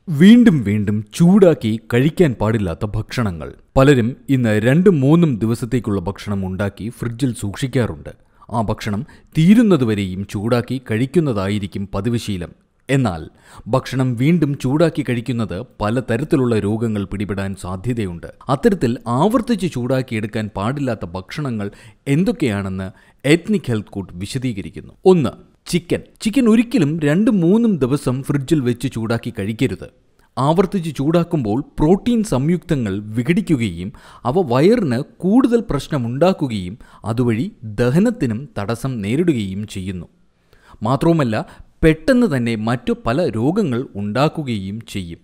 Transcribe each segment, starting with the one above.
വീണ്ടും വീണ്ടും ചൂടാക്കി കഴിക്കാൻ പാടില്ലാത്ത ഭക്ഷണങ്ങൾ പലരും ഇന്ന് രണ്ടും മൂന്നും ദിവസത്തേക്കുള്ള ഭക്ഷണം ഉണ്ടാക്കി ഫ്രിഡ്ജിൽ സൂക്ഷിക്കാറുണ്ട് ആ ഭക്ഷണം തീരുന്നതുവരെയും ചൂടാക്കി കഴിക്കുന്നതായിരിക്കും പതിവ് ശീലം എന്നാൽ ഭക്ഷണം വീണ്ടും ചൂടാക്കി കഴിക്കുന്നത് പലതരത്തിലുള്ള രോഗങ്ങൾ പിടിപെടാൻ സാധ്യതയുണ്ട് അത്തരത്തിൽ ആവർത്തിച്ച് ചൂടാക്കിയെടുക്കാൻ പാടില്ലാത്ത ഭക്ഷണങ്ങൾ എന്തൊക്കെയാണെന്ന് എത്നിക് ഹെൽത്ത് കോഡ് വിശദീകരിക്കുന്നു ഒന്ന് ചിക്കൻ ചിക്കൻ ഒരിക്കലും രണ്ടും മൂന്നും ദിവസം ഫ്രിഡ്ജിൽ വെച്ച് ചൂടാക്കി കഴിക്കരുത് ആവർത്തിച്ച് ചൂടാക്കുമ്പോൾ പ്രോട്ടീൻ സംയുക്തങ്ങൾ വിഘടിക്കുകയും അവ വയറിന് കൂടുതൽ പ്രശ്നമുണ്ടാക്കുകയും അതുവഴി ദഹനത്തിനും തടസ്സം നേരിടുകയും ചെയ്യുന്നു മാത്രവുമല്ല പെട്ടെന്ന് തന്നെ മറ്റു പല രോഗങ്ങൾ ഉണ്ടാക്കുകയും ചെയ്യും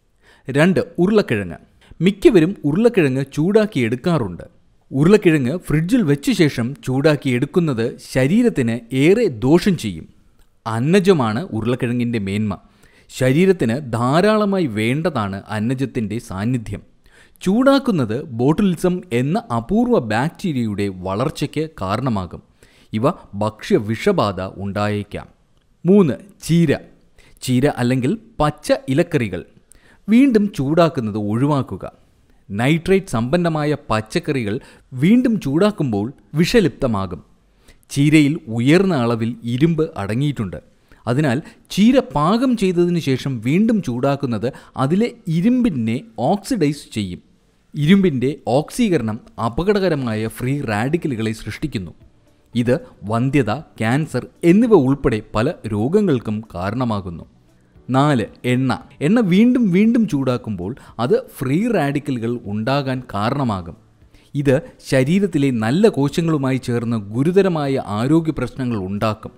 രണ്ട് ഉരുളക്കിഴങ്ങ് മിക്കവരും ഉരുളക്കിഴങ്ങ് ചൂടാക്കി എടുക്കാറുണ്ട് ഉരുളക്കിഴങ്ങ് ഫ്രിഡ്ജിൽ വെച്ച ശേഷം ചൂടാക്കി എടുക്കുന്നത് ശരീരത്തിന് ഏറെ ദോഷം ചെയ്യും അന്നജമാണ് ഉരുളക്കിഴങ്ങിൻ്റെ മേന്മ ശരീരത്തിന് ധാരാളമായി വേണ്ടതാണ് അന്നജത്തിൻ്റെ സാന്നിധ്യം ചൂടാക്കുന്നത് ബോട്ടുലിസം എന്ന അപൂർവ ബാക്ടീരിയയുടെ വളർച്ചയ്ക്ക് കാരണമാകും ഇവ ഭക്ഷ്യ വിഷബാധ ഉണ്ടായേക്കാം മൂന്ന് ചീര ചീര അല്ലെങ്കിൽ പച്ച ഇലക്കറികൾ വീണ്ടും ചൂടാക്കുന്നത് ഒഴിവാക്കുക നൈട്രേറ്റ് സമ്പന്നമായ പച്ചക്കറികൾ വീണ്ടും ചൂടാക്കുമ്പോൾ വിഷലിപ്തമാകും ചീരയിൽ ഉയർന്ന അളവിൽ ഇരുമ്പ് അടങ്ങിയിട്ടുണ്ട് അതിനാൽ ചീര പാകം ചെയ്തതിനു ശേഷം വീണ്ടും ചൂടാക്കുന്നത് അതിലെ ഇരുമ്പിനെ ഓക്സിഡൈസ് ചെയ്യും ഇരുമ്പിൻ്റെ ഓക്സീകരണം അപകടകരമായ ഫ്രീ റാഡിക്കലുകളെ സൃഷ്ടിക്കുന്നു ഇത് വന്ധ്യത ക്യാൻസർ എന്നിവ ഉൾപ്പെടെ പല രോഗങ്ങൾക്കും കാരണമാകുന്നു നാല് എണ്ണ എണ്ണ വീണ്ടും വീണ്ടും ചൂടാക്കുമ്പോൾ അത് ഫ്രീ റാഡിക്കലുകൾ ഉണ്ടാകാൻ കാരണമാകും ഇത് ശരീരത്തിലെ നല്ല കോശങ്ങളുമായി ചേർന്ന് ഗുരുതരമായ ആരോഗ്യ പ്രശ്നങ്ങൾ ഉണ്ടാക്കും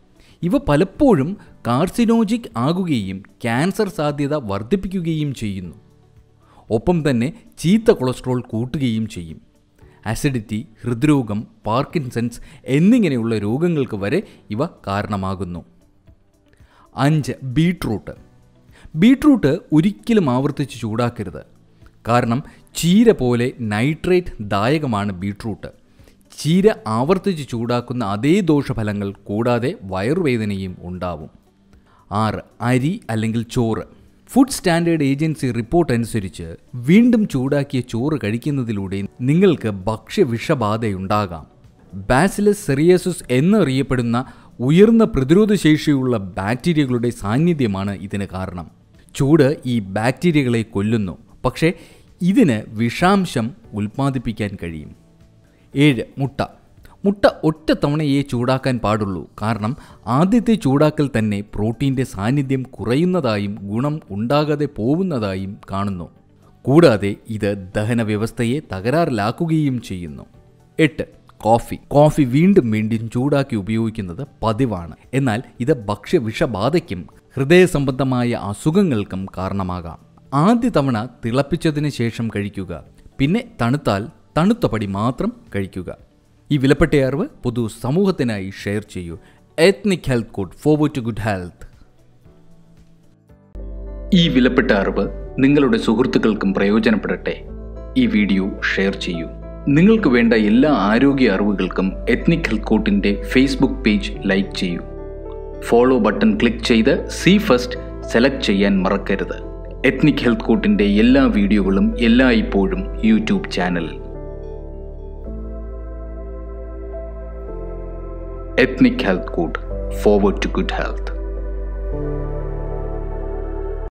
ഇവ പലപ്പോഴും കാർസിനോജിക് ആകുകയും ക്യാൻസർ സാധ്യത വർദ്ധിപ്പിക്കുകയും ചെയ്യുന്നു ഒപ്പം തന്നെ ചീത്ത കൊളസ്ട്രോൾ കൂട്ടുകയും ചെയ്യും അസിഡിറ്റി ഹൃദ്രോഗം പാർക്കിൻസൺസ് എന്നിങ്ങനെയുള്ള രോഗങ്ങൾക്ക് വരെ ഇവ കാരണമാകുന്നു അഞ്ച് ബീട്രൂട്ട് ബീട്രൂട്ട് ഒരിക്കലും ആവർത്തിച്ച് ചൂടാക്കരുത് കാരണം ചീര പോലെ നൈട്രേറ്റ് ദായകമാണ് ബീട്രൂട്ട് ചീര ആവർത്തിച്ച് ചൂടാക്കുന്ന അതേ ദോഷഫലങ്ങൾ കൂടാതെ വയറുവേദനയും ഉണ്ടാവും ആറ് അരി അല്ലെങ്കിൽ ചോറ് ഫുഡ് സ്റ്റാൻഡേർഡ് ഏജൻസി റിപ്പോർട്ട് അനുസരിച്ച് വീണ്ടും ചൂടാക്കിയ ചോറ് കഴിക്കുന്നതിലൂടെ നിങ്ങൾക്ക് ഭക്ഷ്യവിഷബാധയുണ്ടാകാം ബാസിലസ് സെറിയസിസ് എന്നറിയപ്പെടുന്ന ഉയർന്ന പ്രതിരോധശേഷിയുള്ള ബാക്ടീരിയകളുടെ സാന്നിധ്യമാണ് ഇതിന് കാരണം ചൂട് ഈ ബാക്ടീരിയകളെ കൊല്ലുന്നു പക്ഷേ ഇതിന് വിഷാംശം ഉൽപ്പാദിപ്പിക്കാൻ കഴിയും ഏഴ് മുട്ട മുട്ട ഒറ്റ തവണയേ ചൂടാക്കാൻ പാടുള്ളൂ കാരണം ആദ്യത്തെ ചൂടാക്കൽ തന്നെ പ്രോട്ടീൻ്റെ സാന്നിധ്യം കുറയുന്നതായും ഗുണം ഉണ്ടാകാതെ പോകുന്നതായും കാണുന്നു കൂടാതെ ഇത് ദഹന വ്യവസ്ഥയെ തകരാറിലാക്കുകയും ചെയ്യുന്നു എട്ട് കോഫി കോഫി വീണ്ടും വീണ്ടും ചൂടാക്കി ഉപയോഗിക്കുന്നത് പതിവാണ് എന്നാൽ ഇത് ഭക്ഷ്യവിഷബാധയ്ക്കും ഹൃദയ സംബന്ധമായ അസുഖങ്ങൾക്കും കാരണമാകാം ആദ്യ തവണ തിളപ്പിച്ചതിന് ശേഷം കഴിക്കുക പിന്നെ തണുത്താൽ തണുത്ത പടി മാത്രം കഴിക്കുക ഈ വിലപ്പെട്ട അറിവ് പൊതു സമൂഹത്തിനായി ഷെയർ ചെയ്യൂ ethnic health court forward to good health ഈ വിലപ്പെട്ട അറിവ് നിങ്ങളുടെ സുഹൃത്തുക്കൾക്കും പ്രയോജനപ്പെടട്ടെ ഈ വീഡിയോ ഷെയർ ചെയ്യൂ നിങ്ങൾക്ക് വേണ്ട എല്ലാ ആരോഗ്യ അറിവുകൾക്കും എത്നിക് ഹെൽത്ത് കോട്ടിൻ്റെ ഫേസ്ബുക്ക് പേജ് ലൈക്ക് ചെയ്യൂ ഫോളോ ബട്ടൺ ക്ലിക്ക് ചെയ്ത് സി ഫസ്റ്റ് സെലക്ട് ചെയ്യാൻ മറക്കരുത് എത്നിക് ഹെൽത്ത് കോട്ടിൻ്റെ എല്ലാ വീഡിയോകളും എല്ലായ്പ്പോഴും യൂട്യൂബ് ചാനലിൽ ethnic health code forward to good health